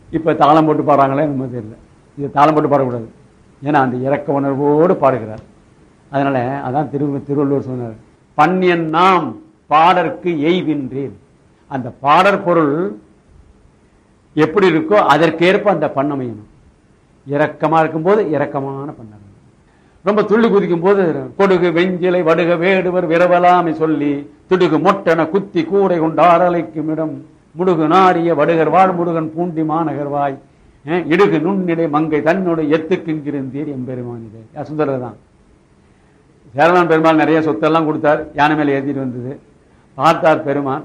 இப்போ தாளம் போட்டு பாடுறாங்களே நம்ம தெரியல இது தாளம் போட்டு பாடக்கூடாது ஏன்னா அந்த இறக்க உணர்வோடு பாடுகிறார் அதனால அதான் திரு திருவள்ளுவர் சொன்னார் பன்னியன் நாம் பாடற்கு எய்வின்றேன் அந்த பாடற் பொருள் எப்படி இருக்கோ அதற்கேற்ப அந்த பண்ண அமையணும் இரக்கமா இருக்கும்போது இரக்கமான பண்ண ரொம்ப துள்ளி குதிக்கும் போது கொடுகு வெஞ்சிலை வடுக வேடுவர் விரவலாமை சொல்லி துடுகு மொட்டன குத்தி கூரை கொண்டார் அலைக்கும் இடம் முடுகு நாரிய வடுகர் வாழ் முருகன் பூண்டி மாநகர்வாய் அஹ், இடுகு நுண்ணிடை மங்கை தன்னோடு எத்துக்குங்கிருந்தீர் எம்பெருமானிடை சுந்தரர் தான் சேரமான் பெருமாள் நிறைய சொத்தெல்லாம் கொடுத்தார் யானை மேல ஏத்திட்டு வந்தது பார்த்தார் பெருமான்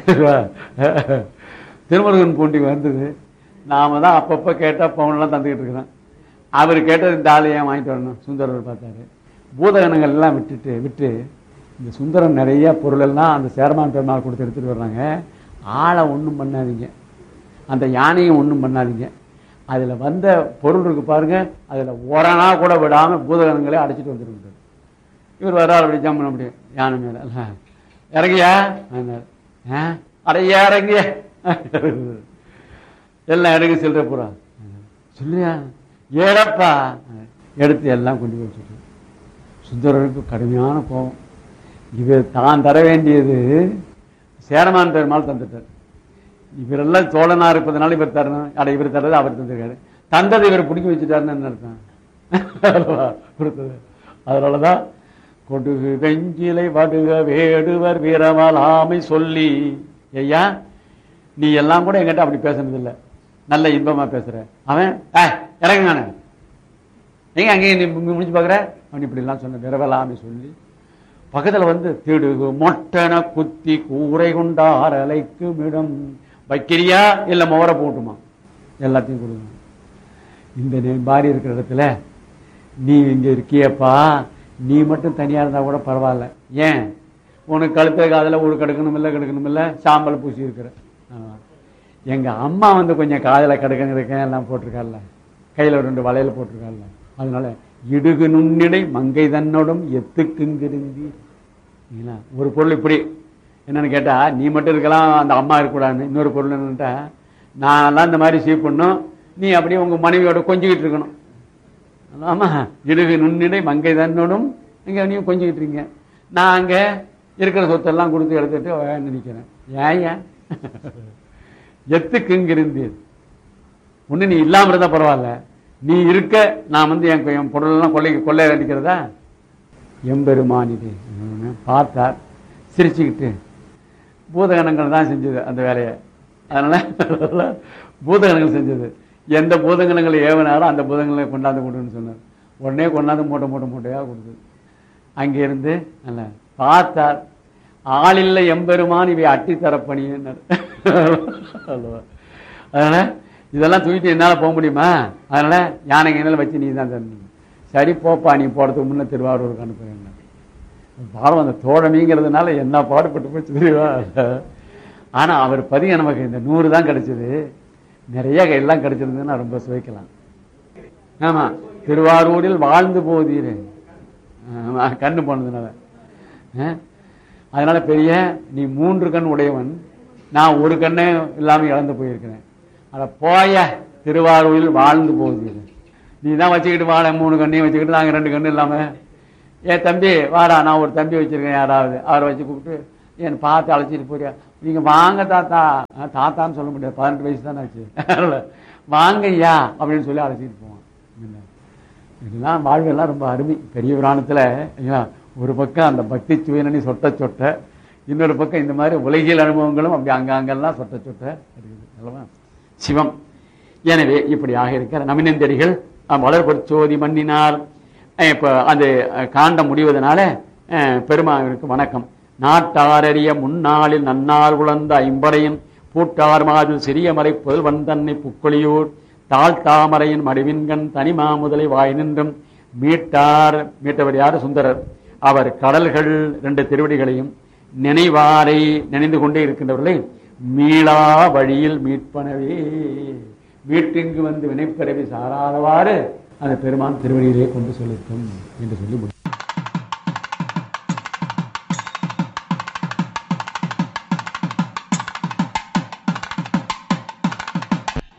திருமுருகன் பூண்டி வந்தது நாம தான் அப்பப்போ கேட்டா பவுனெல்லாம் தந்துக்கிட்டு இருக்கிறோம் அவர் கேட்டது இந்த ஆளை ஏன் வாங்கிட்டு வரணும் சுந்தரர் பார்த்தாரு பூதகணங்கள் எல்லாம் விட்டுட்டு விட்டு இந்த சுந்தரம் நிறைய பொருள் எல்லாம் அந்த சேரமான் பெருமாள் கொடுத்து எடுத்துட்டு வர்றாங்க ஆளை ஒன்றும் பண்ணாதீங்க அந்த யானையும் ஒன்றும் பண்ணாதீங்க அதில் வந்த பொருள் இருக்கு பாருங்க அதில் ஒரணா கூட விடாமல் பூதகணங்களே அடைச்சிட்டு வந்துருக்கிட்டார் இவர் வர்றார் அப்படி ஜம்மன் அப்படி யானை மேல அல்ல. இறங்கியா ஆனார். ஆ, அடையா இறங்கிய எல்லாம் இறங்கி சில்லற போறா சொல்லியா ஏறப்பா எடுத்து எல்லாம் கொண்டு போய் வச்சுட்டு சுந்தரருக்கு கடுமையான கோபம் இவர் தான் தர வேண்டியது சேரமான் பெருமாள் தந்துட்டார் இவரெல்லாம் சோழனா இருப்பதனால இவர் தரணும் அட இவர் தர்றது அவர் தந்திருக்காரு தந்ததை இவர் பிடிக்க வச்சுட்டாருன்னு என்ன அர்த்தம் அல்லவா? கொடுத்தது அதனாலதான் கொடுகு வெஞ்சிலை வடுக வேடுவர் வீரமலாமை சொல்லி ஐயா நீ எல்லாம் கூட என்கிட்ட அப்படி பேசுனது இல்ல நல்ல இன்பமா பேசுற அவன் "ஏய், இறங்குங்க எங்க அங்கேயும் நீ மு- முடிச்சு பாக்குற அவன் இப்படி எல்லாம் சொன்ன விரவலாமை சொல்லி பக்கத்துல வந்து திடுகு மொட்டன குத்தி கூரை கொண்டார் அலைக்கும் இடம் வைக்கிறியா இல்ல மோர போட்டுமா எல்லாத்தையும் கொடுங்க இந்த நே- மாதிரி இருக்கிற இடத்துல நீ இங்க இருக்கியப்பா நீ மட்டும் தனியா இருந்தா கூட பரவாயில்ல ஏன் உனக்கு கழுத்துல காதுல ஒரு கடுக்கணும் இல்ல கடுக்கணும் இல்ல சாம்பல் பூசி இருக்கிற ஆமா. எங்க அம்மா வந்து கொஞ்சம் காதுல கடுக்கங்க இருக்கேன் எல்லாம் போட்டிருக்காள்ல கையில ஒரு ரெண்டு வளையல் போட்டிருக்காள்ல அதனால இடுகு நுண்ணிடை மங்கை தன்னோடும் எத்துக்குங்கிருந்தி இல்லைங்களா? ஒரு பொருள் இப்படி என்னன்னு கேட்டா நீ மட்டும் இருக்கலாம் அந்த அம்மா இருக்கக்கூடாதுன்னு இன்னொரு பொருள் என்னன்னுட்டா நான்லாம் இந்த மாதிரி சீப் பண்ணும் நீ அப்படியே உங்க மனைவியோட கொஞ்சிக்கிட்டு இருக்கணும் ஆமா இடுகு நுண்ணிடை மங்கை தன்னோடும் நீங்க நீங்க கொஞ்சிக்கிட்டு இருக்கீங்க நான் அங்க இருக்கிற சொத்தெல்லாம் கொடுத்து எடுத்துட்டு நினைக்கிறேன் ஏன் ஏன் எத்துக்குங்கிருந்தீர் ஒண்ணு நீ இல்லாம இருந்தா பரவாயில்ல நீ இருக்க நான் வந்து என் என் பொருளெல்லாம் கொள்ளை கொள்ளை அடிக்கிறதா எம்பெருமானிது பார்த்தார் சிரிச்சுக்கிட்டு பூதகணங்கள் தான் செஞ்சது அந்த வேலையை அதனால பூதகணங்கள் செஞ்சது எந்த பூதகணங்களை ஏவனாரோ அந்த பூதகங்களை கொண்டாந்து கொடுன்னு சொன்னார் உடனே கொண்டாந்து மூட்டை மூட்டை மூட்டையா கொடுத்தது அங்கிருந்து அல்ல பார்த்தார் ஆளில்லை எம்பெருமான் இவை அட்டி தரப்பணியினர் அல்லவா? அதனால இதெல்லாம் தூக்கிட்டு என்னால போக முடியுமா அதனால யானைக்கு என்னால வச்சு நீ தான் தரணும் சரி போப்பா நீ போறதுக்கு முன்ன திருவாரூருக்கு அனுப்புறேன் பாவம் அந்த தோழமைங்கிறதுனால என்ன பாடுபட்டு போச்சு தெரியுமா ஆனா அவர் பதிக நமக்கு இந்த நூறு தான் கிடைச்சது நிறைய எல்லாம் கிடைச்சிருந்ததுன்னா ரொம்ப சுவைக்கலாம் ஆமா திருவாரூரில் வாழ்ந்து போதீரு ஆமா, கண்ணு போனதுனால ஆ? அதனால பெரிய நீ மூன்று கண் உடையவன் நான் ஒரு கண்ணே இல்லாம இழந்து போயிருக்கிறேன் அட போய திருவாரூரில் வாழ்ந்து போதீரு நீ தான் வச்சுக்கிட்டு வாழ மூணு கண்ணையும் வச்சுக்கிட்டு நாங்க ரெண்டு கண்ணு இல்லாம ஏன் தம்பி வாடா நான் ஒரு தம்பி வச்சிருக்கேன் யாராவது அவரை வச்சு கூப்பிட்டு என் பார்த்து அழைச்சிட்டு போறியா நீங்க வாங்க தாத்தா ஆ, தாத்தான்னு சொல்ல முடியாது பதினெட்டு வயசு தானே ஆச்சு அதனால, வாங்க ஐயா அப்படின்னு சொல்லி அழைச்சிட்டு போவான் என்ன? இதெல்லாம் வாழ்வெல்லாம் ரொம்ப அருமை பெரிய புராணத்துல ஐயா, ஒரு பக்கம் அந்த பக்தி சுயனி சொட்ட சொட்ட இன்னொரு பக்கம் இந்த மாதிரி உலகியல் அனுபவங்களும் அப்படி அங்கங்கெல்லாம் சொட்ட சொட்ட இருக்குது அல்லவா சிவம் எனவே இப்படியாக இருக்கிற நமினந்தடிகள் வளர்பொற்சோதி மன்னினார் அஹ் இப்ப அது அஹ், காண்டம் முடிவதனால அஹ், பெருமாவிற்கு வணக்கம் நாட்டாரறிய முன்னாளில் நன்னாள் உழந்த ஐம்படையின் பூட்டார் மாதில் சிறிய மறை புதல்வன் தன்னை புக்கொழியூர் தாழ் தாமரையின் மடிவின்கண் தனிமா முதலை வாய் நின்றும் மீட்டார் மீட்டவர் யாரு சுந்தரர் அவர் கடல்கள் ரெண்டு திருவடிகளையும் நினைவாரை நினைந்து கொண்டே இருக்கின்றவர்களை மீளா வழியில் மீட்பனவே வீட்டிங்கு வந்து வினைப்பிறவி சாராதவாறு அந்த பெருமான் திருவடியிலே கொண்டு செலுத்தும் என்று சொல்லி முடித்தார்.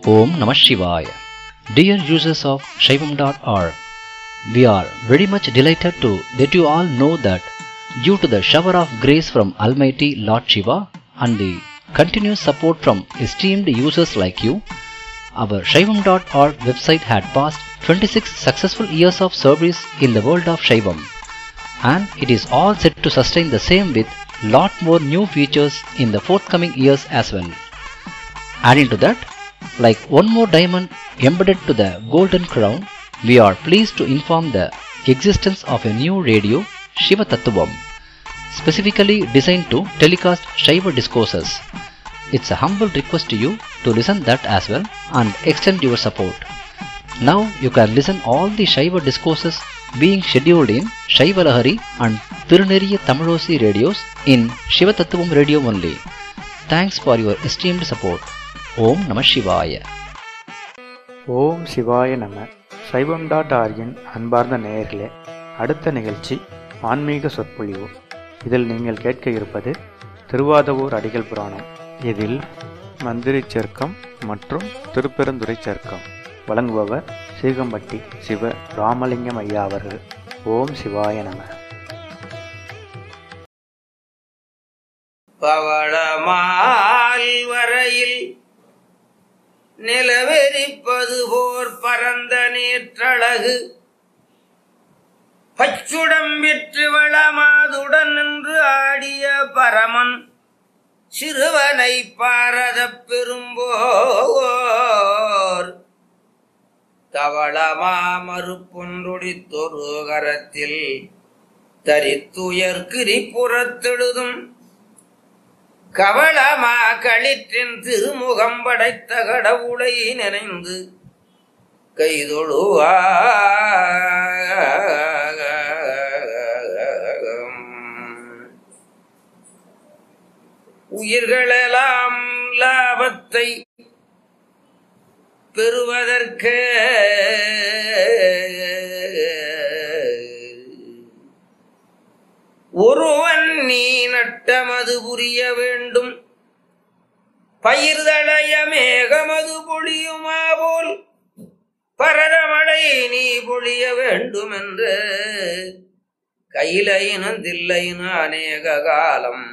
Om Namah Shivaya. Dear users of Shaivam.org, we are very much delighted to let you all know that due to the shower of grace from Almighty Lord Shiva and the continuous support from esteemed users like you, our Shaivam.org website had passed 26 successful years of service in the world of Shaivam and it is all set to sustain the same with lot more new features in the forthcoming years as well. Adding to that, like one more diamond embedded to the golden crown, we are pleased to inform the existence of a new radio, Shiva Tattvam, specifically designed to telecast Shiva discourses. It's a humble request to you to listen that as well and extend your support. Now you can listen all the Shiva discourses being scheduled in Shiva Lahari and Tiruneriya Tamilosi radios in Shiva Tattvam radio only. Thanks for your esteemed support. Om Namah Shivaya. ஓம் சிவாய நம சைவம் dot ஆர்கின் அன்பார்ந்த நேயர்களே அடுத்த நிகழ்ச்சி ஆன்மீக சொற்பொழிவு இதில் நீங்கள் கேட்க இருப்பது திருவாதவூர் அடிகள் புராணம் இதில் மந்திரி சர்க்கம் மற்றும் திருப்பெருந்துறை சர்க்கம் வழங்குபவர் சீகம்பட்டி சிவ ராமலிங்கம் ஐயா அவர்கள் ஓம் சிவாய நம பவளமால் வரையில் நிலவெறிப்பது போர் பரந்த நேற்றழகு பச்சுடம் விற்று வளமாதுடன் நின்று ஆடிய பரமன் சிறுவனை பாரதப் பெரும்போர் தவளமா மறுப்பொன்றொடித்தொரு கரத்தில் தரித்துயர் கிரிபுறத்தெழுதும் கவளமா களிற்றின் திருமுகம் படைத்த கடவுளை நினைந்து கைதொழுவா உயிர்களெல்லாம் லாபத்தை பெறுவதற்கு ஒருவன் நீ நட்டமது புரிய வேண்டும் பயிர்தளைய மேகமது பொழியுமா போல் பரதமழை நீ பொழிய வேண்டும் என்று கையிலையினும் தில்லையினும் அநேக காலம்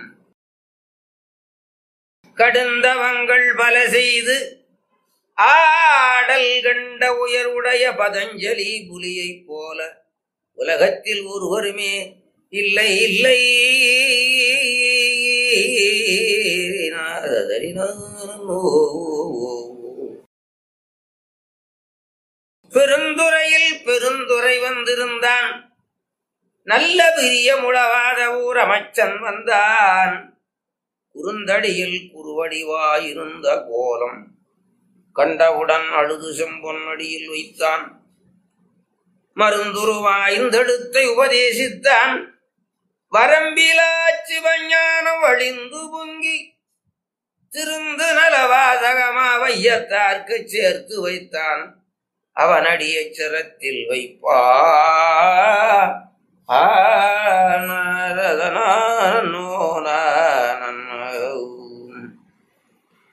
கடுந்தவங்கள் பல செய்து ஆடல் கண்ட உயர்வுடைய பதஞ்சலி புலியைப் போல உலகத்தில் ஒருவருமே இல்லை இல்லை பெருந்துறையில் பெருந்துறை வந்திருந்தான் நல்ல பிரிய முழவாத ஊர் அமைச்சன் வந்தான் குறுந்தடியில் குறுவடிவாயிருந்த கோலம் கண்டவுடன் அழுது செம்பொன்னடியில் வைத்தான் மருந்துருவாய்ந்தெடுத்தை உபதேசித்தான் வரம்பிலா சிவஞானம் வழிந்து பொங்கி திருந்து நலவாதகமா வையத்தார்க்கு சேர்த்து வைத்தான் அவனடிய சிரத்தில் வைப்பா ஆ, நரதனா, நோ, நா,